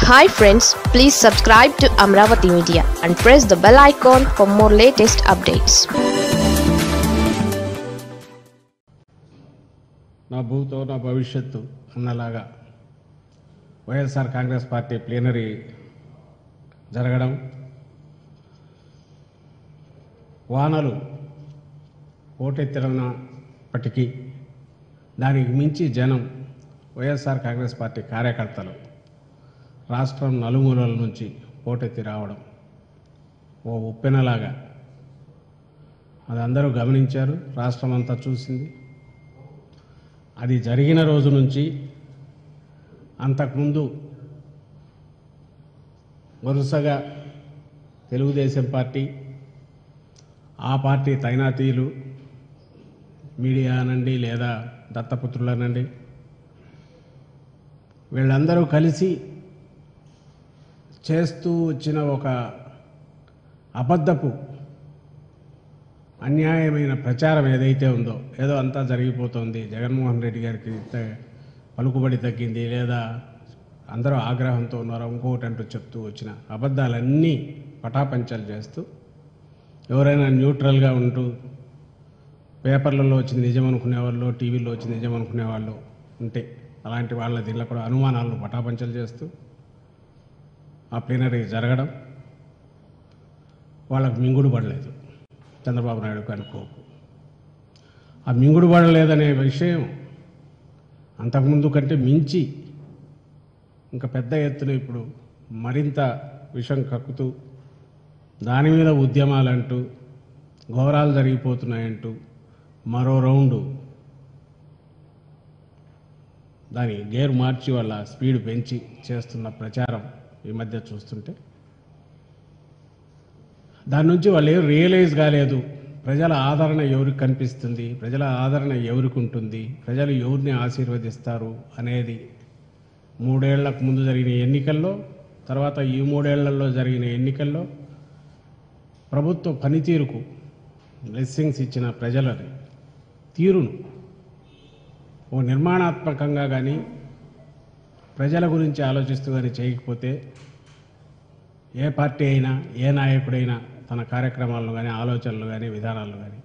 Hi friends please subscribe to Amaravati media and press the bell icon for more latest updates నా భూతో నా భవిష్యత్తు అన్నలాగా వైఎస్ఆర్ కాంగ్రెస్ పార్టీ ప్లీనరీ జరగడం వానలు పోటెత్తినప్పటికీ దానికి మించి జనం వైఎస్ఆర్ కాంగ్రెస్ పార్టీ కార్యకర్తలు రాష్ట్రం నలుమూలల నుంచి పోటెత్తి రావడం ఓ ఉప్పెనలాగా అది అందరూ గమనించారు రాష్ట్రం అంతా చూసింది అది జరిగిన రోజు నుంచి అంతకుముందు వరుసగా తెలుగుదేశం పార్టీ ఆ పార్టీ తైనాతీయులు మీడియా అనండి లేదా దత్తపుత్రులనండి వీళ్ళందరూ కలిసి చేస్తూ వచ్చిన ఒక అబద్ధపు అన్యాయమైన ప్రచారం ఏదైతే ఉందో ఏదో అంతా జరిగిపోతుంది జగన్మోహన్ రెడ్డి గారికి త- పలుకుబడి తగ్గింది లేదా అందరూ ఆగ్రహంతో ఉన్నారు ఇంకొకటి అంటూ చెప్తూ వచ్చిన అబద్ధాలన్నీ పటాపంచలు చేస్తూ ఎవరైనా న్యూట్రల్గా ఉంటూ పేపర్లలో వచ్చింది నిజం అనుకునే వాళ్ళు టీవీలో వచ్చింది నిజం అనుకునే వాళ్ళు ఉంటే అలాంటి వాళ్ళ దీనిలో కూడా అనుమానాలను పటాపంచలు చేస్తూ ఆ ప్లీనరీ జరగడం వాళ్ళకు మింగుడు పడలేదు చంద్రబాబు నాయుడుకు అనుకోకు ఆ మింగుడు పడలేదనే విషయం అంతకుముందు కంటే మించి ఇంకా పెద్ద ఎత్తున ఇప్పుడు మరింత విషం కక్కుతూ దాని మీద ఉద్యమాలంటూ ఘోరాలు జరిగిపోతున్నాయంటూ మరో రౌండు దాని గేర్ మార్చి వాళ్ళ స్పీడ్ పెంచి చేస్తున్న ప్రచారం ఈ మధ్య చూస్తుంటే దాని నుంచి వాళ్ళు ఏం రియలైజ్ కాలేదు ప్రజల ఆదరణ ఎవరికి కనిపిస్తుంది ప్రజల ఆదరణ ఎవరికి ఉంటుంది ప్రజలు ఎవరిని ఆశీర్వదిస్తారు అనేది మూడేళ్లకు ముందు జరిగిన ఎన్నికల్లో తర్వాత ఈ మూడేళ్లలో జరిగిన ఎన్నికల్లో ప్రభుత్వ పనితీరుకు బ్లెస్సింగ్స్ ఇచ్చిన ప్రజలని తీరును ఓ నిర్మాణాత్మకంగా కానీ ప్రజల గురించి ఆలోచిస్తూ కానీ చేయకపోతే ఏ పార్టీ అయినా ఏ నాయకుడైనా తన కార్యక్రమాలను కానీ ఆలోచనలు కానీ విధానాలు కానీ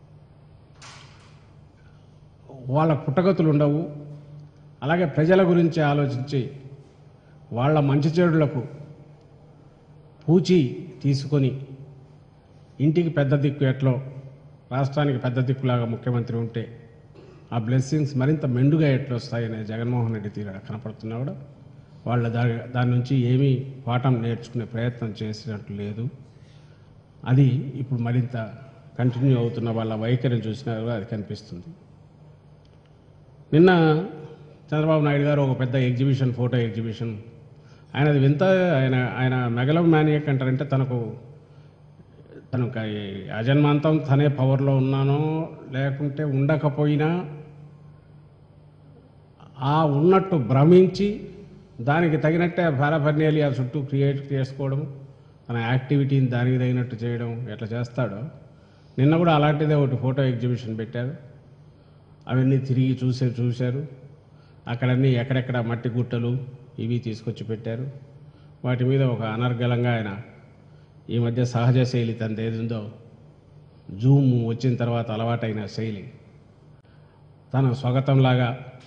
వాళ్ళ పుట్టగతులు ఉండవు అలాగే ప్రజల గురించి ఆలోచించి వాళ్ళ మంచి చెడులకు పూచి తీసుకొని ఇంటికి పెద్ద దిక్కు ఎట్లో రాష్ట్రానికి పెద్ద దిక్కులాగా ముఖ్యమంత్రి ఉంటే ఆ బ్లెస్సింగ్స్ మరింత మెండుగా ఎట్లా వస్తాయనే జగన్మోహన్ రెడ్డి తీరు కనపడుతున్నా కూడా వాళ్ళ దాని దాని నుంచి ఏమీ పాఠం నేర్చుకునే ప్రయత్నం చేసినట్టు లేదు అది ఇప్పుడు మరింత కంటిన్యూ అవుతున్న వాళ్ళ వైఖరిని చూసినా కూడా అది కనిపిస్తుంది నిన్న చంద్రబాబు నాయుడు గారు ఒక పెద్ద ఎగ్జిబిషన్ ఫోటో ఎగ్జిబిషన్ ఆయనది వింత ఆయన ఆయన మెగలం మ్యానియక్ అంటారంటే తనకు తనకు అజన్మాంతం తనే పవర్లో ఉన్నానో లేకుంటే ఉండకపోయినా ఆ ఉన్నట్టు భ్రమించి దానికి తగినట్టే పారాఫర్నియలి ఆ చుట్టూ క్రియేట్ చేసుకోవడం తన యాక్టివిటీని దానికి తగినట్టు చేయడం ఎట్లా చేస్తాడో నిన్న కూడా అలాంటిదే ఒకటి ఫోటో ఎగ్జిబిషన్ పెట్టారు అవన్నీ తిరిగి చూసే చూశారు అక్కడన్నీ ఎక్కడెక్కడ మట్టి గుట్టలు ఇవి తీసుకొచ్చి పెట్టారు వాటి మీద ఒక అనర్గళంగా ఆయన ఈ మధ్య సహజ శైలి తనది ఏదుందో జూమ్ వచ్చిన తర్వాత అలవాటైన శైలి తన స్వాగతంలాగా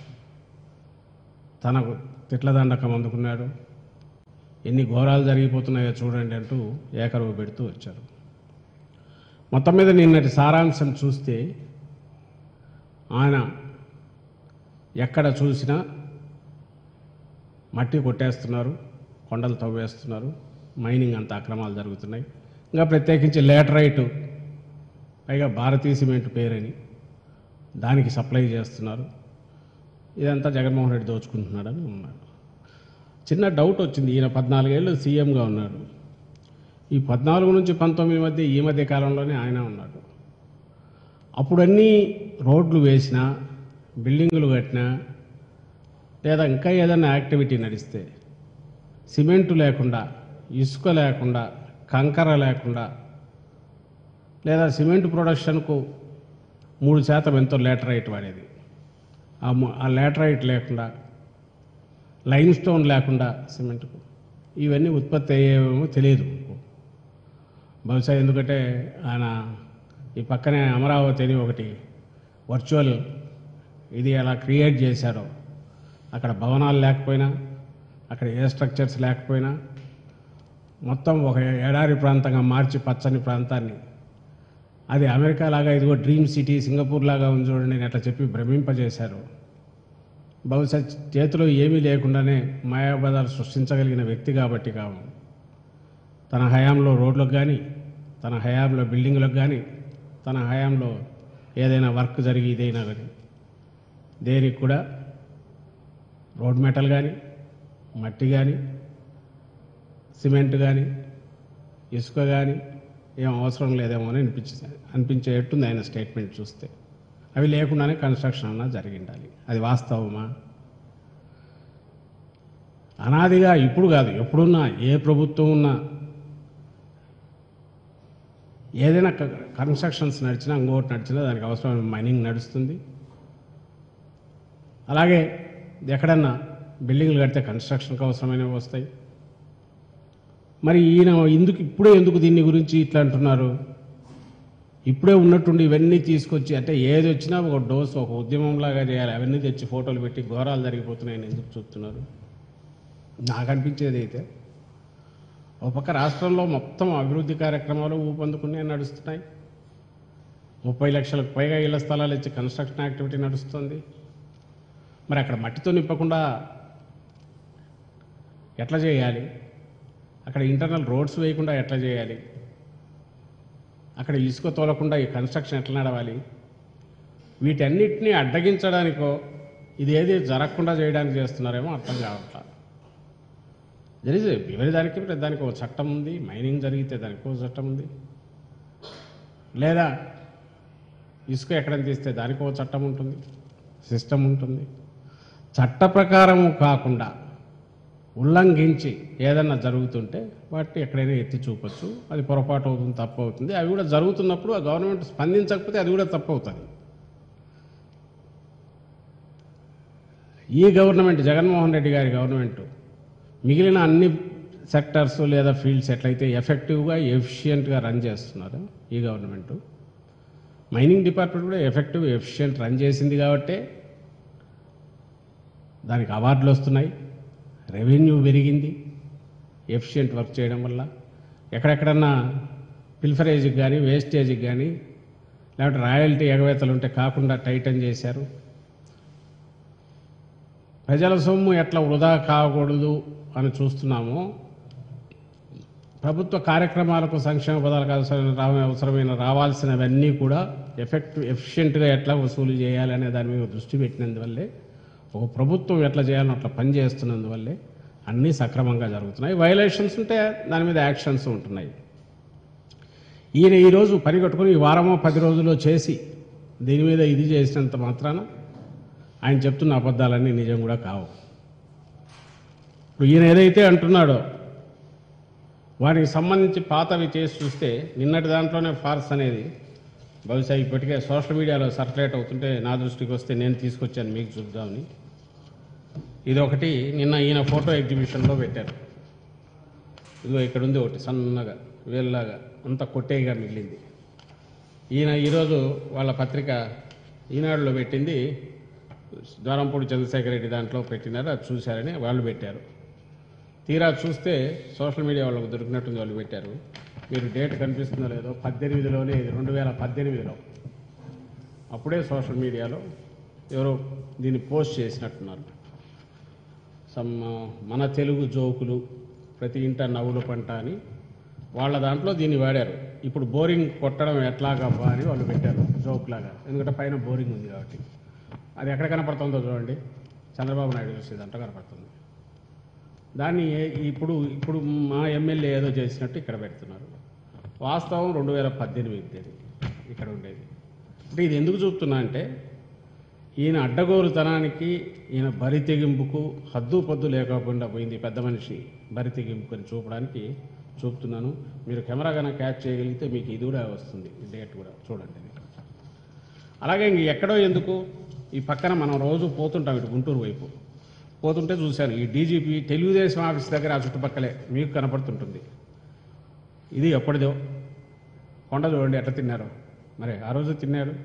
తనకు తిట్లదండకం అందుకున్నాడు ఎన్ని ఘోరాలు జరిగిపోతున్నాయో చూడండి అంటూ ఏకరువు పెడుతూ వచ్చారు మొత్తం మీద నిన్నటి సారాంశం చూస్తే ఆయన ఎక్కడ చూసినా మట్టి కొట్టేస్తున్నారు కొండలు తవ్వేస్తున్నారు మైనింగ్ అంత అక్రమాలు జరుగుతున్నాయి ఇంకా ప్రత్యేకించి లేటరైట్ పైగా భారతీయ సిమెంట్ పేరని దానికి సప్లై చేస్తున్నారు ఇదంతా జగన్మోహన్ రెడ్డి దోచుకుంటున్నాడని ఉన్నారు చిన్న డౌట్ వచ్చింది ఈయన పద్నాలుగేళ్ళు సీఎంగా ఉన్నాడు ఈ పద్నాలుగు నుంచి పంతొమ్మిది మధ్య ఈ మధ్య కాలంలోనే ఆయన ఉన్నాడు అప్పుడన్నీ రోడ్లు వేసినా బిల్డింగులు కట్టినా లేదా ఇంకా ఏదైనా యాక్టివిటీ నడిస్తే సిమెంటు లేకుండా ఇసుక లేకుండా కంకర లేకుండా లేదా సిమెంట్ ప్రొడక్షన్కు మూడు శాతం ఎంతో లేటరైట్ వాడేది ఆ ము- ఆ లేటరైట్ లేకుండా లైమ్ స్టోన్ లేకుండా సిమెంట్కు ఇవన్నీ ఉత్పత్తి అయ్యేవేమో తెలియదు బహుశా ఎందుకంటే ఆయన ఈ పక్కనే అమరావతి అని ఒకటి వర్చువల్ ఇది అలా క్రియేట్ చేశారో అక్కడ భవనాలు లేకపోయినా అక్కడ ఏ స్ట్రక్చర్స్ లేకపోయినా మొత్తం ఒక ఎడారి ప్రాంతంగా మార్చి పచ్చని ప్రాంతాన్ని అది అమెరికా లాగా ఇదిగో డ్రీమ్ సిటీ సింగపూర్ లాగా ఉంది చూడండి నేను అట్లా చెప్పి భ్రమింపజేశారు బహుశా చేతిలో ఏమీ లేకుండానే మాయాబజార్ సృష్టించగలిగిన వ్యక్తి కాబట్టి కావు తన హయాంలో రోడ్లకు కానీ తన హయాంలో బిల్డింగులకు కానీ తన హయాంలో ఏదైనా వర్క్ జరిగి ఇదైనా కానీ దేనికి కూడా రోడ్ మెటల్ కానీ మట్టి కానీ సిమెంట్ కానీ ఇసుక కానీ ఏం అవసరం లేదేమో అని అనిపించి అనిపించేట్టుంది ఆయన స్టేట్మెంట్ చూస్తే అవి లేకుండానే కన్స్ట్రక్షన్ అన్నా జరిగి ఉండాలి అది వాస్తవమా అనాదిగా ఇప్పుడు కాదు ఎప్పుడున్నా ఏ ప్రభుత్వం ఉన్నా ఏదైనా క- కన్స్ట్రక్షన్స్ నడిచినా ఇంకోటి నడిచినా దానికి అవసరమైన మైనింగ్ నడుస్తుంది అలాగే ఎక్కడన్నా బిల్డింగ్లు కడితే కన్స్ట్రక్షన్కి అవసరమైనవి వస్తాయి మరి ఈయన ఎందుకు ఇప్పుడే ఎందుకు దీన్ని గురించి ఇట్లా అంటున్నారు ఇప్పుడే ఉన్నట్టుండి ఇవన్నీ తీసుకొచ్చి అంటే ఏది వచ్చినా ఒక డోస్ ఒక ఉద్యమంలాగా చేయాలి అవన్నీ తెచ్చి ఫోటోలు పెట్టి ఘోరాలు జరిగిపోతున్నాయని ఎందుకు చూస్తున్నారు నాకు అనిపించేది అయితే ఒక పక్క రాష్ట్రంలో మొత్తం అభివృద్ధి కార్యక్రమాలు ఊపందుకునే నడుస్తున్నాయి ముప్పై లక్షలకు పైగా ఇళ్ల స్థలాలు ఇచ్చి కన్స్ట్రక్షన్ యాక్టివిటీ నడుస్తుంది మరి అక్కడ మట్టితో నింపకుండా ఎట్లా చేయాలి అక్కడ ఇంటర్నల్ రోడ్స్ వేయకుండా ఎట్లా చేయాలి అక్కడ ఇసుక తోలకుండా ఈ కన్స్ట్రక్షన్ ఎట్లా నడవాలి వీటన్నిటినీ అడ్డగించడానికో ఇది ఏది జరగకుండా చేయడానికి చేస్తున్నారేమో అర్థం కావట్లా జరిగే ఎవరి దానికి ప్రతి దానికి ఒక చట్టం ఉంది మైనింగ్ జరిగితే దానికి ఒక చట్టం ఉంది లేదా ఇసుక ఎక్కడైనా తీస్తే దానికి ఒక చట్టం ఉంటుంది సిస్టమ్ ఉంటుంది చట్ట ప్రకారము కాకుండా ఉల్లంఘించి ఏదన్నా జరుగుతుంటే వాటిని ఎక్కడైనా ఎత్తి చూపొచ్చు అది పొరపాటు అవుతుంది తప్పు అవుతుంది అవి కూడా జరుగుతున్నప్పుడు ఆ గవర్నమెంట్ స్పందించకపోతే అది కూడా తప్పు అవుతుంది ఈ గవర్నమెంట్ జగన్మోహన్ రెడ్డి గారి గవర్నమెంట్ మిగిలిన అన్ని సెక్టర్స్ లేదా ఫీల్డ్స్ ఎట్లయితే ఎఫెక్టివ్గా ఎఫిషియెంట్గా రన్ చేస్తున్నారు ఈ గవర్నమెంట్ మైనింగ్ డిపార్ట్మెంట్ కూడా ఎఫెక్టివ్ ఎఫిషియెంట్ రన్ చేసింది కాబట్టే దానికి అవార్డులు వస్తున్నాయి రెవెన్యూ పెరిగింది ఎఫిషియెంట్ వర్క్ చేయడం వల్ల ఎక్కడెక్కడన్నా పిల్ఫరేజ్కి కానీ వేస్టేజ్కి కానీ లేకపోతే రాయల్టీ ఎగవేతలు ఉంటే కాకుండా టైటన్ చేశారు ప్రజల సొమ్ము ఎట్లా వృధా కాకూడదు అని చూస్తున్నామో ప్రభుత్వ కార్యక్రమాలకు సంక్షేమ పదాలకు అవసరమైన రా- అవసరమైన రావాల్సినవన్నీ కూడా ఎఫెక్టివ్ ఎఫిషియెంట్గా ఎట్లా వసూలు చేయాలి అనే దాని మీద దృష్టి పెట్టినందువల్లే ఒక ప్రభుత్వం ఎట్లా చేయాలని అట్లా పని చేస్తున్నందువల్లే అన్నీ సక్రమంగా జరుగుతున్నాయి వైలేషన్స్ ఉంటే దాని మీద యాక్షన్స్ ఉంటున్నాయి ఈయన ఈరోజు పని కట్టుకుని ఈ వారమో పది రోజుల్లో చేసి దీని మీద ఇది చేసినంత మాత్రాన ఆయన చెప్తున్న అబద్ధాలన్నీ నిజం కూడా కావు ఇప్పుడు ఈయన ఏదైతే అంటున్నాడో వాటికి సంబంధించి పాతవి చేసి చూస్తే నిన్నటి దాంట్లోనే ఫార్స్ అనేది బహుశా ఇప్పటికే సోషల్ మీడియాలో సర్క్యులేట్ అవుతుంటే నా దృష్టికి వస్తే నేను తీసుకొచ్చాను మీకు చూద్దామని ఇది ఒకటి నిన్న ఈయన ఫోటో ఎగ్జిబిషన్లో పెట్టారు ఇదిగో ఇక్కడ ఉంది ఒకటి సన్నగా వేలులాగా అంత కొట్టేగా మిగిలింది ఈయన ఈరోజు వాళ్ళ పత్రిక ఈనాడులో పెట్టింది ద్వారంపూడి చంద్రశేఖర రెడ్డి దాంట్లో పెట్టినారు అది చూశారని వాళ్ళు పెట్టారు తీరా చూస్తే సోషల్ మీడియా వాళ్ళకు దొరికినట్టుంది వాళ్ళు పెట్టారు మీరు డేట్ కనిపిస్తుందో లేదో పద్దెనిమిదిలోనే ఇది రెండు వేల పద్దెనిమిదిలో అప్పుడే సోషల్ మీడియాలో ఎవరో దీన్ని పోస్ట్ చేసినట్టున్నారు సమ్ మన తెలుగు జోకులు ప్రతి ఇంట నవ్వుల పంట అని వాళ్ళ దాంట్లో దీన్ని వాడారు ఇప్పుడు బోరింగ్ కొట్టడం ఎట్లాగబ్బా అని వాళ్ళు పెట్టారు జోక్ లాగా ఎందుకంటే పైన బోరింగ్ ఉంది కాబట్టి అది ఎక్కడ కనపడుతుందో చూడండి చంద్రబాబు నాయుడు చూసేదంట కనపడుతుంది దాన్ని ఏ- ఇప్పుడు ఇప్పుడు మా ఎమ్మెల్యే ఏదో చేసినట్టు ఇక్కడ పెడుతున్నారు వాస్తవం రెండు వేల పద్దెనిమిది ఇక్కడ ఉండేది అంటే ఇది ఎందుకు చూపుతున్నా అంటే ఈయన అడ్డగోరుతనానికి ఈయన బరి తెగింపుకు హద్దు పద్దు లేకుండా పోయింది పెద్ద మనిషి బరి తెగింపు అని చూపడానికి చూపుతున్నాను మీరు కెమెరా కనుక క్యాచ్ చేయగలిగితే మీకు ఇది కూడా వస్తుంది ఈ డేట్ కూడా చూడండి ఇది. అలాగే ఇంక ఎక్కడో ఎందుకు ఈ పక్కన మనం రోజు పోతుంటాం ఇటు గుంటూరు వైపు పోతుంటే చూశాను ఈ డీజీపీ తెలుగుదేశం ఆఫీస్ దగ్గర ఆ చుట్టుపక్కలే మీకు కనపడుతుంటుంది ఇది ఎప్పటిదో కొండ చూడండి ఎట్లా తిన్నారు మరి ఆ రోజు తిన్నారు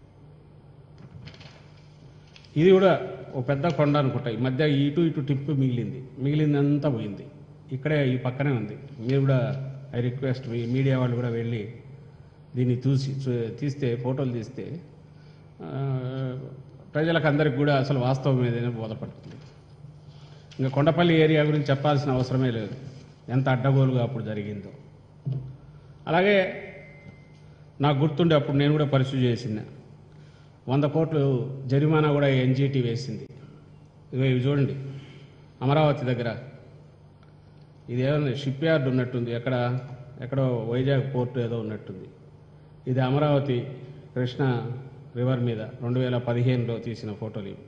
ఇది కూడా ఒక పెద్ద కొండ అనుకుంటా ఈ మధ్య ఇటు ఇటు టిప్పు మిగిలింది మిగిలిందంతా పోయింది ఇక్కడే ఈ పక్కనే ఉంది మీరు కూడా ఐ రిక్వెస్ట్ మీ మీడియా వాళ్ళు కూడా వెళ్ళి దీన్ని చూసి చూ- తీస్తే ఫోటోలు తీస్తే ఆ, ప్రజలకు అందరికి కూడా అసలు వాస్తవం ఏదైనా బోధపడుతుంది ఇంకా కొండపల్లి ఏరియా గురించి చెప్పాల్సిన అవసరమే లేదు ఎంత అడ్డగోలుగా అప్పుడు జరిగిందో అలాగే నాకు గుర్తుండే అప్పుడు నేను కూడా పరిశీలి చేసిన వంద కోట్లు జరిమానా కూడా ఎన్జిటి వేసింది ఇదిగో ఇవి చూడండి అమరావతి దగ్గర ఇది ఏదైనా షిప్ యార్డ్ ఉన్నట్టుంది ఎక్కడ ఎక్కడో వైజాగ్ పోర్టు ఏదో ఉన్నట్టుంది ఇది అమరావతి కృష్ణ రివర్ మీద రెండు వేల పదిహేనులో తీసిన ఫోటోలు ఇవి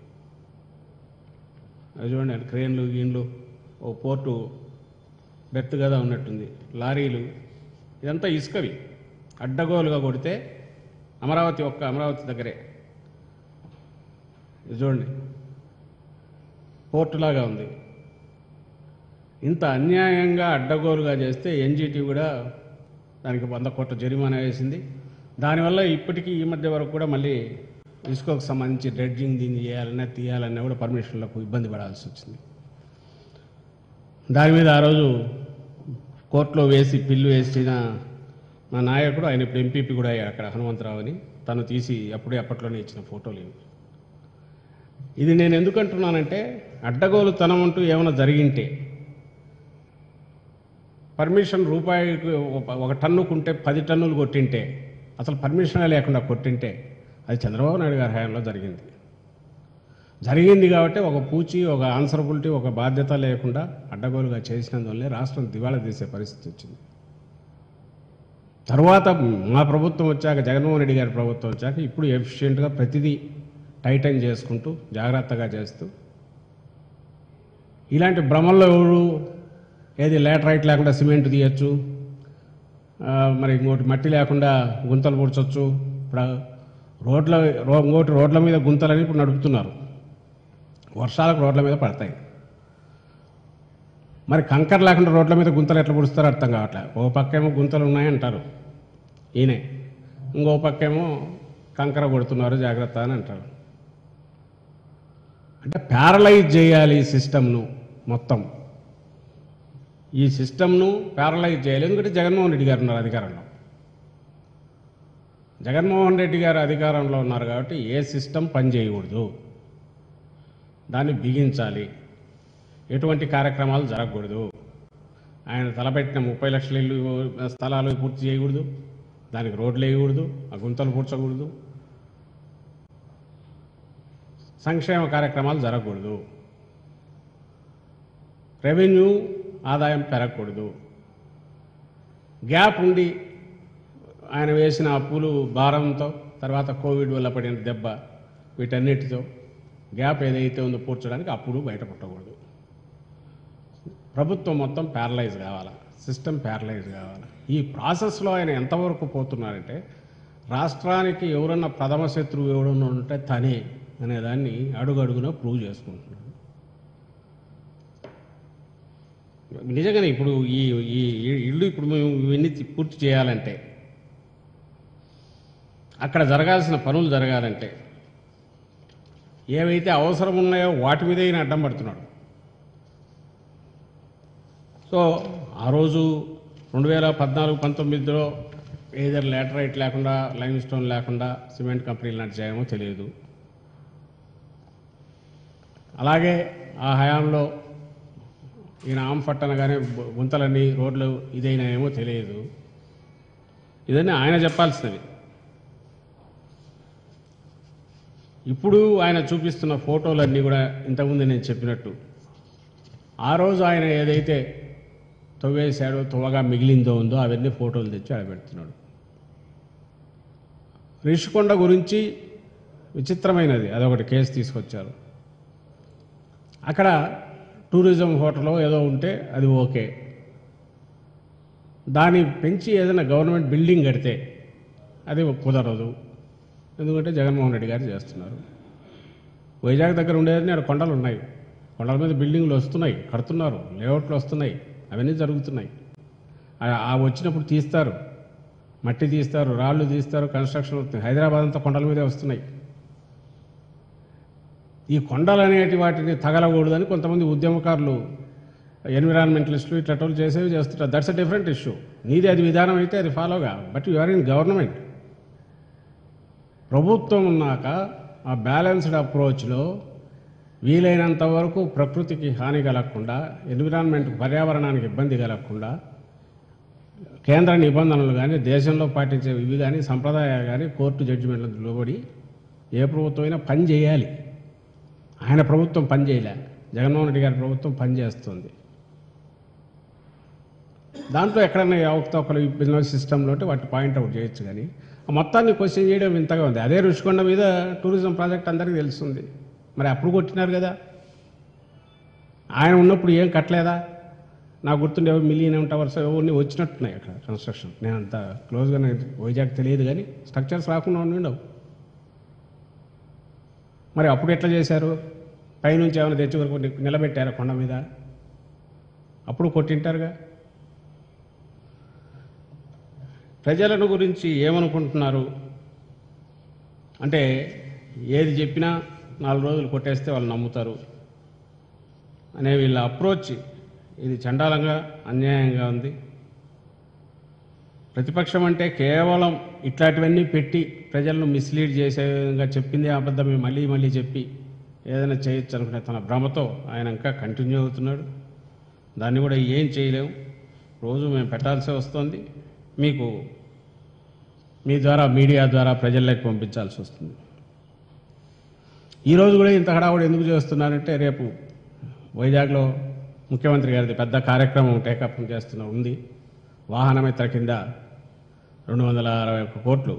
అవి చూడండి అక్కడ క్రేన్లు గీన్లు ఓ పోర్టు బెర్త్ కదా ఉన్నట్టుంది లారీలు ఇదంతా ఇసుకవి అడ్డగోలుగా కొడితే అమరావతి ఒక్క అమరావతి దగ్గరే ఇది చూడండి పోర్టులాగా ఉంది ఇంత అన్యాయంగా అడ్డగోలుగా చేస్తే ఎన్జిటి కూడా దానికి వంద కోట్ల జరిమానా వేసింది దానివల్ల ఇప్పటికీ ఈ మధ్య వరకు కూడా మళ్ళీ ఇసుకకు సంబంధించి డ్రెడ్జింగ్ దీన్ని చేయాలన్నా తీయాలన్నా కూడా పర్మిషన్లకు ఇబ్బంది పడాల్సి వచ్చింది దాని మీద ఆ రోజు కోర్టులో వేసి పిల్లు వేసిన మా నాయకుడు ఆయన ఇప్పుడు ఎంపీపీ కూడా అయ్యాడు అక్కడ హనుమంతరావు అని తను తీసి అప్పుడే అప్పట్లోనే ఇచ్చిన ఫోటోలు ఇవి ఇది నేను ఎందుకు అంటున్నానంటే అడ్డగోలుతనం అంటూ ఏమైనా జరిగింటే పర్మిషన్ రూపాయికి ఒక- ఒక టన్నుకుంటే పది టన్నులు కొట్టింటే అసలు పర్మిషన్ లేకుండా కొట్టింటే అది చంద్రబాబు నాయుడు గారి హయాంలో జరిగింది జరిగింది కాబట్టి ఒక పూచి ఒక ఆన్సరబిలిటీ ఒక బాధ్యత లేకుండా అడ్డగోలుగా చేసినందువల్లే రాష్ట్రం దివాళా తీసే పరిస్థితి వచ్చింది తర్వాత మా ప్రభుత్వం వచ్చాక జగన్మోహన్ రెడ్డి గారి ప్రభుత్వం వచ్చాక ఇప్పుడు ఎఫిషియెంట్గా ప్రతిదీ టైటన్ చేసుకుంటూ జాగ్రత్తగా చేస్తూ ఇలాంటి భ్రమల్లో ఎవరు ఏది లేటరైట్ లేకుండా సిమెంట్ తీయచ్చు ఆ, మరి ఇంకోటి మట్టి లేకుండా గుంతలు పూడ్చొచ్చు ఇప్పుడు రోడ్ల రో ఇంకోటి రోడ్ల మీద గుంతలని ఇప్పుడు నడుపుతున్నారు వర్షాలకు రోడ్ల మీద పడతాయి మరి కంకర లేకుండా రోడ్ల మీద గుంతలు ఎట్లా పుడుస్తారో అర్థం కావట్లే ఓ పక్కేమో గుంతలు ఉన్నాయంటారు ఈయనే ఇంకో పక్కేమో కంకర కొడుతున్నారు జాగ్రత్త అని అంటారు అంటే ప్యారలైజ్ చేయాలి ఈ సిస్టమ్ను మొత్తం ఈ సిస్టమ్ను ప్యారలైజ్ చేయాలి ఎందుకంటే జగన్మోహన్ రెడ్డి గారు ఉన్నారు అధికారంలో జగన్మోహన్ రెడ్డి గారు అధికారంలో ఉన్నారు కాబట్టి ఏ సిస్టమ్ పని చేయకూడదు దాన్ని బిగించాలి ఎటువంటి కార్యక్రమాలు జరగకూడదు ఆయన తలపెట్టిన ముప్పై లక్షల ఇల్లు స్థలాలు పూర్తి చేయకూడదు దానికి రోడ్లు వేయకూడదు ఆ గుంతలు పూడ్చకూడదు సంక్షేమ కార్యక్రమాలు జరగకూడదు రెవెన్యూ ఆదాయం పెరగకూడదు గ్యాప్ ఉండి ఆయన వేసిన అప్పులు భారంతో తర్వాత కోవిడ్ వల్ల పడిన దెబ్బ వీటన్నిటితో గ్యాప్ ఏదైతే ఉందో పూడ్చడానికి అప్పుడు బయటపడకూడదు ప్రభుత్వం మొత్తం ప్యారలైజ్ కావాలి సిస్టమ్ ప్యారలైజ్ కావాలి ఈ ప్రాసెస్లో ఆయన ఎంతవరకు పోతున్నారంటే రాష్ట్రానికి ఎవరన్నా ప్రథమ శత్రువు ఎవడన్నా ఉంటే తనే అనేదాన్ని అడుగడుగున ప్రూవ్ చేసుకుంటున్నాడు నిజంగానే ఇప్పుడు ఈ ఈ ఈ ఇల్లు ఇప్పుడు మేము ఇవన్నీ తి- పూర్తి చేయాలంటే అక్కడ జరగాల్సిన పనులు జరగాలంటే ఏవైతే అవసరం ఉన్నాయో వాటి మీద ఈయన అడ్డం పడుతున్నాడు సో ఆ రోజు రెండు వేల పద్నాలుగు పంతొమ్మిదిలో ఏదర్ లేటరైట్ లేకుండా లైమ్ స్టోన్ లేకుండా సిమెంట్ కంపెనీలు నడిచాయేమో తెలియదు అలాగే ఆ హయాంలో ఈయన ఆంఫట్ అనగానే గు- గుంతలన్నీ రోడ్లు ఇదైనాయేమో తెలియదు ఇదన్నీ ఆయన చెప్పాల్సినవి ఇప్పుడు ఆయన చూపిస్తున్న ఫోటోలన్నీ కూడా ఇంతకుముందు నేను చెప్పినట్టు ఆ రోజు ఆయన ఏదైతే తవ్వేశాడో తువగా మిగిలిందో ఉందో అవన్నీ ఫోటోలు తెచ్చి ఆడ పెడుతున్నాడు రిషికొండ గురించి విచిత్రమైనది అదొకటి కేసు తీసుకొచ్చారు అక్కడ టూరిజం హోటల్ ఏదో ఉంటే అది ఓకే దాన్ని పెంచి ఏదైనా గవర్నమెంట్ బిల్డింగ్ కడితే అది కుదరదు ఎందుకంటే జగన్మోహన్ రెడ్డి గారు చేస్తున్నారు వైజాగ్ దగ్గర ఉండేది అక్కడ కొండలు ఉన్నాయి కొండల మీద బిల్డింగ్లు వస్తున్నాయి కడుతున్నారు లేఅవుట్లు వస్తున్నాయి అవన్నీ జరుగుతున్నాయి ఆ- ఆ వచ్చినప్పుడు తీస్తారు మట్టి తీస్తారు రాళ్ళు తీస్తారు కన్స్ట్రక్షన్ అవుతుంది హైదరాబాద్ అంతా కొండల మీదే వస్తున్నాయి ఈ కొండలు అనేటి వాటిని తగలకూడదని కొంతమంది ఉద్యమకారులు ఎన్విరాన్మెంటలిస్టులు ఇట్లా చేసేవి చేస్తుంటారు దట్స్ అ డిఫరెంట్ ఇష్యూ నీది అది విధానం అయితే అది ఫాలోగా but you are in government ప్రభుత్వం ఉన్నాక ఆ బ్యాలెన్స్డ్ అప్రోచ్లో వీలైనంత వరకు ప్రకృతికి హాని కలగకుండా ఎన్విరాన్మెంట్ పర్యావరణానికి ఇబ్బంది కలగకుండా కేంద్ర నిబంధనలు కానీ దేశంలో పాటించే ఇవి కానీ సంప్రదాయాలు కానీ కోర్టు జడ్జిమెంట్లకు లోబడి ఏ ప్రభుత్వం అయినా పని చేయాలి ఆయన ప్రభుత్వం పని చేయలే జగన్మోహన్ రెడ్డి గారి ప్రభుత్వం పని చేస్తుంది దాంట్లో ఎక్కడన్నా అవకతవకలు బిజినెస్ సిస్టంలో ఉంటే వాటి పాయింట్అవుట్ చేయొచ్చు కానీ ఆ మొత్తాన్ని క్వశ్చన్ చేయడం వింతగా ఉంది అదే రుషికొండ మీద టూరిజం ప్రాజెక్ట్ అందరికీ తెలుస్తుంది మరి అప్పుడు కొట్టినారు కదా ఆయన ఉన్నప్పుడు ఏం కట్టలేదా నాకు గుర్తుండే మిలియన్ టవర్స్ ఎవరిని వచ్చినట్టున్నాయి అక్కడ కన్స్ట్రక్షన్ నేను అంత క్లోజ్గా వైజాగ్ తెలియదు కానీ స్ట్రక్చర్స్ రాకుండా ఉండవు మరి అప్పుడు ఎట్లా చేశారు పైనుంచి ఏమైనా తెచ్చి వరకు ని- నిలబెట్టారా కొండ మీద అప్పుడు కొట్టింటారుగా ప్రజలను గురించి ఏమనుకుంటున్నారు అంటే ఏది చెప్పినా నాలుగు రోజులు కొట్టేస్తే వాళ్ళు నమ్ముతారు అనే వీళ్ళ అప్రోచ్ ఇది చండాలంగా అన్యాయంగా ఉంది ప్రతిపక్షం అంటే కేవలం ఇట్లాంటివన్నీ పెట్టి ప్రజలను మిస్లీడ్ చేసే విధంగా చెప్పింది అబద్ధమే మళ్ళీ మళ్ళీ చెప్పి ఏదైనా చేయొచ్చు అనుకునే తన భ్రమతో ఆయన ఇంకా కంటిన్యూ అవుతున్నాడు దాన్ని కూడా ఏం చేయలేము రోజు మేము పెట్టాల్సి వస్తుంది మీకు మీ ద్వారా మీడియా ద్వారా ప్రజల్లోకి పంపించాల్సి వస్తుంది ఈరోజు కూడా ఇంత హడావుడు ఎందుకు చేస్తున్నారంటే రేపు వైజాగ్లో ముఖ్యమంత్రి గారిది పెద్ద కార్యక్రమం టేకప్ చేస్తున్న ఉంది వాహనమిత్ర కింద రెండు వందల అరవై ఒక్క కోట్లు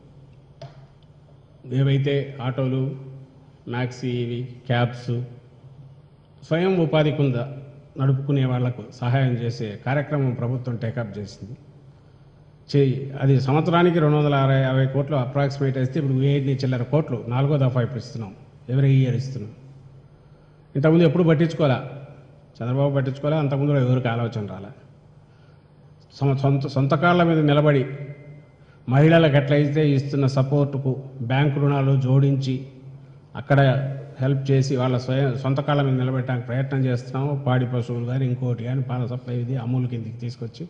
ఏవైతే ఆటోలు మ్యాక్సీ ఇవి క్యాబ్స్ స్వయం ఉపాధి కింద నడుపుకునే వాళ్లకు సహాయం చేసే కార్యక్రమం ప్రభుత్వం టేకప్ చేసింది చేయి అది సంవత్సరానికి రెండు వందల అరవై యాభై కోట్లు అప్రాక్సిమేట్ వేస్తే ఇప్పుడు వెయ్యి చిల్లర కోట్లు నాలుగో దఫా ఇప్పుడు ఇస్తున్నాం ఎవరి ఇయర్ ఇస్తున్నాం ఇంతకుముందు ఎప్పుడు పట్టించుకోలే చంద్రబాబు పట్టించుకోలే అంతకుముందు ఎవరికి ఆలోచన రాలే సొంత సొంత సొంత కాళ్ళ మీద నిలబడి మహిళలకు ఎట్లయితే ఇస్తున్న సపోర్టుకు బ్యాంకు రుణాలు జోడించి అక్కడ హెల్ప్ చేసి వాళ్ళ స్వయం సొంత కాళ్ళ మీద నిలబెట్టడానికి ప్రయత్నం చేస్తున్నాము పాడి పశువులు కానీ ఇంకోటి కానీ పాల సప్లై ఇది అమూల్ కిందికి తీసుకొచ్చి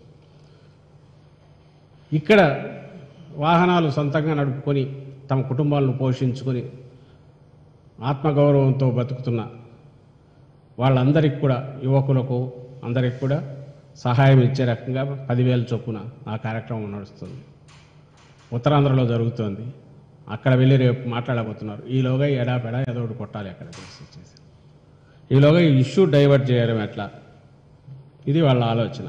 ఇక్కడ వాహనాలు సొంతంగా నడుపుకొని తమ కుటుంబాలను పోషించుకొని ఆత్మగౌరవంతో బతుకుతున్న వాళ్ళందరికీ కూడా యువకులకు అందరికి కూడా సహాయం ఇచ్చే రకంగా పదివేల చొప్పున ఆ కార్యక్రమం నడుస్తుంది ఉత్తరాంధ్రలో జరుగుతోంది అక్కడ వెళ్ళి రేపు మాట్లాడబోతున్నారు ఈలోగా ఎడాపెడా ఏదో ఒకటి కొట్టాలి అక్కడ చేసి ఈలోగా ఈ ఇష్యూ డైవర్ట్ చేయడం ఎట్లా ఇది వాళ్ళ ఆలోచన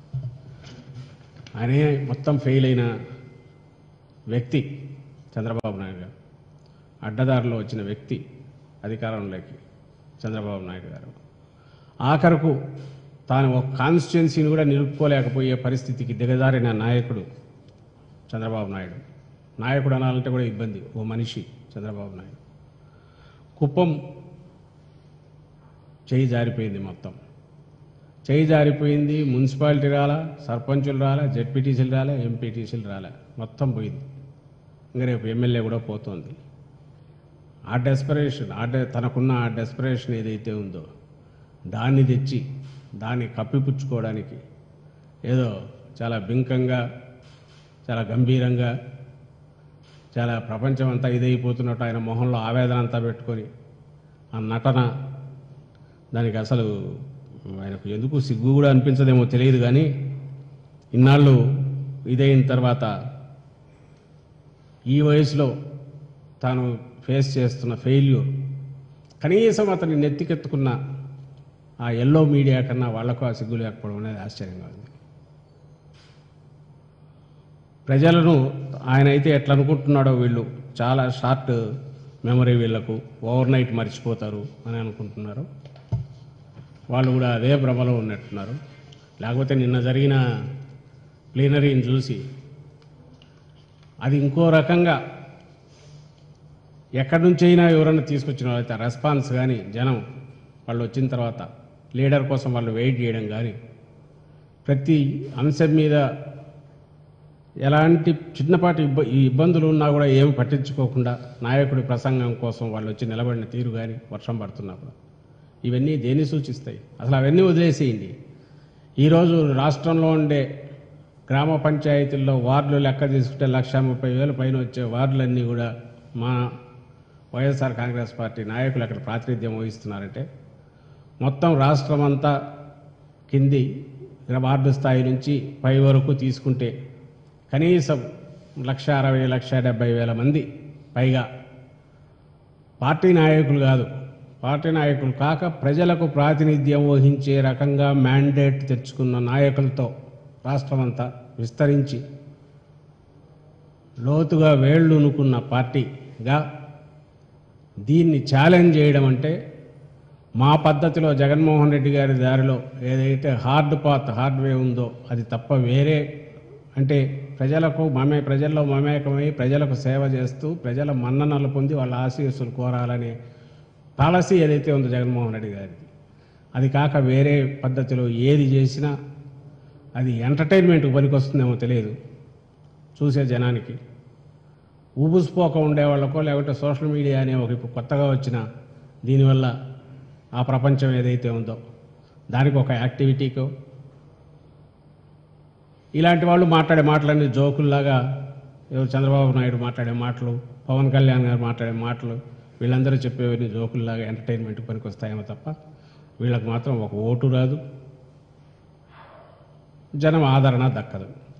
ఆయనే మొత్తం ఫెయిల్ అయిన వ్యక్తి చంద్రబాబు నాయుడు గారు అడ్డదారిలో వచ్చిన వ్యక్తి అధికారంలోకి చంద్రబాబు నాయుడు గారు ఆఖరకు తాను ఒక కాన్స్టిట్యున్సీని కూడా నిలుపుకోలేకపోయే పరిస్థితికి దిగజారిన నాయకుడు చంద్రబాబు నాయుడు నాయకుడు అనాలంటే కూడా ఇబ్బంది ఓ మనిషి చంద్రబాబు నాయుడు కుప్పం చేయి జారిపోయింది మొత్తం చేయి జారిపోయింది మున్సిపాలిటీ రాలా సర్పంచులు రాలా జెడ్పీటీసీలు రాలే ఎంపీటీసీలు రాలే మొత్తం పోయింది ఇంకా రేపు ఎమ్మెల్యే కూడా పోతుంది ఆ డెస్పరేషన్ ఆ డె తనకున్న ఆ డెస్పరేషన్ ఏదైతే ఉందో దాన్ని తెచ్చి దాన్ని కప్పిపుచ్చుకోవడానికి ఏదో చాలా బింకంగా చాలా గంభీరంగా చాలా ప్రపంచం అంతా ఇదైపోతున్నట్టు ఆయన మొహంలో ఆవేదన అంతా పెట్టుకొని ఆ నటన దానికి అసలు ఆయనకు ఎందుకు సిగ్గు కూడా అనిపించదేమో తెలియదు కానీ ఇన్నాళ్ళు ఇదైన తర్వాత ఈ వయసులో తాను ఫేస్ చేస్తున్న ఫెయిల్యూర్ కనీసం అతన్ని నెత్తికెత్తుకున్న ఆ ఎల్లో మీడియా కన్నా వాళ్లకు ఆ సిగ్గు లేకపోవడం అనేది ఆశ్చర్యంగా ఉంది ప్రజలను ఆయన అయితే ఎట్లా అనుకుంటున్నాడో వీళ్ళు చాలా షార్ట్ మెమరీ వీళ్లకు ఓవర్ నైట్ మర్చిపోతారు అని అనుకుంటున్నారు వాళ్ళు కూడా అదే భ్రమలో ఉన్నట్టున్నారు లేకపోతే నిన్న జరిగిన ప్లీనరీని చూసి అది ఇంకో రకంగా ఎక్కడి నుంచి అయినా ఎవరైనా తీసుకొచ్చిన వాళ్ళైతే రెస్పాన్స్ కానీ జనం వాళ్ళు వచ్చిన తర్వాత లీడర్ కోసం వాళ్ళు వెయిట్ చేయడం కానీ ప్రతి అంశం మీద ఎలాంటి చిన్నపాటి ఇబ్బ ఈ ఇబ్బందులు ఉన్నా కూడా ఏమి పట్టించుకోకుండా నాయకుడి ప్రసంగం కోసం వాళ్ళు వచ్చి నిలబడిన తీరు కానీ వర్షం పడుతున్నప్పుడు ఇవన్నీ దేన్ని సూచిస్తాయి అసలు అవన్నీ వదిలేసేయండి ఈరోజు రాష్ట్రంలో ఉండే గ్రామ పంచాయతీల్లో వార్డులు లెక్క తీసుకుంటే లక్ష ముప్పై వేల పైన వచ్చే వార్డులన్నీ కూడా మా వైఎస్ఆర్ కాంగ్రెస్ పార్టీ నాయకులు అక్కడ ప్రాతినిధ్యం వహిస్తున్నారంటే మొత్తం రాష్ట్రం అంతా కింది వార్డు స్థాయి నుంచి పై వరకు తీసుకుంటే కనీసం లక్ష అరవై లక్ష డెబ్బై వేల మంది పైగా పార్టీ నాయకులు కాదు పార్టీ నాయకులు కాక ప్రజలకు ప్రాతినిధ్యం వహించే రకంగా మ్యాండేట్ తెచ్చుకున్న నాయకులతో రాష్ట్రమంతా విస్తరించి లోతుగా వేళ్ళునుకున్న పార్టీగా దీన్ని ఛాలెంజ్ చేయడం అంటే మా పద్ధతిలో జగన్మోహన్ రెడ్డి గారి దారిలో ఏదైతే హార్డ్ పాత్ హార్డ్ వే ఉందో అది తప్ప వేరే అంటే ప్రజలకు మమే ప్రజల్లో మమేకమై ప్రజలకు సేవ చేస్తూ ప్రజల మన్ననలు పొంది వాళ్ళ ఆశీస్సులు కోరాలనే పాలసీ ఏదైతే ఉందో జగన్మోహన్ రెడ్డి గారిది అది కాక వేరే పద్ధతిలో ఏది చేసినా అది ఎంటర్టైన్మెంట్కి పనికొస్తుందేమో తెలియదు చూసే జనానికి ఊబుసిపోక ఉండేవాళ్ళకో లేకుంటే సోషల్ మీడియా అనే ఒక ఇప్పుడు కొత్తగా వచ్చిన దీనివల్ల ఆ ప్రపంచం ఏదైతే ఉందో దానికి ఒక యాక్టివిటీకో ఇలాంటి వాళ్ళు మాట్లాడే మాటలన్నీ జోకుల్లాగా ఎవరు చంద్రబాబు నాయుడు మాట్లాడే మాటలు పవన్ కళ్యాణ్ గారు మాట్లాడే మాటలు వీళ్ళందరూ చెప్పేవన్నీ జోకుల్లాగా ఎంటర్టైన్మెంట్ పనికి వస్తాయేమో తప్ప వీళ్ళకి మాత్రం ఒక ఓటు రాదు జనం ఆదరణ దక్కదు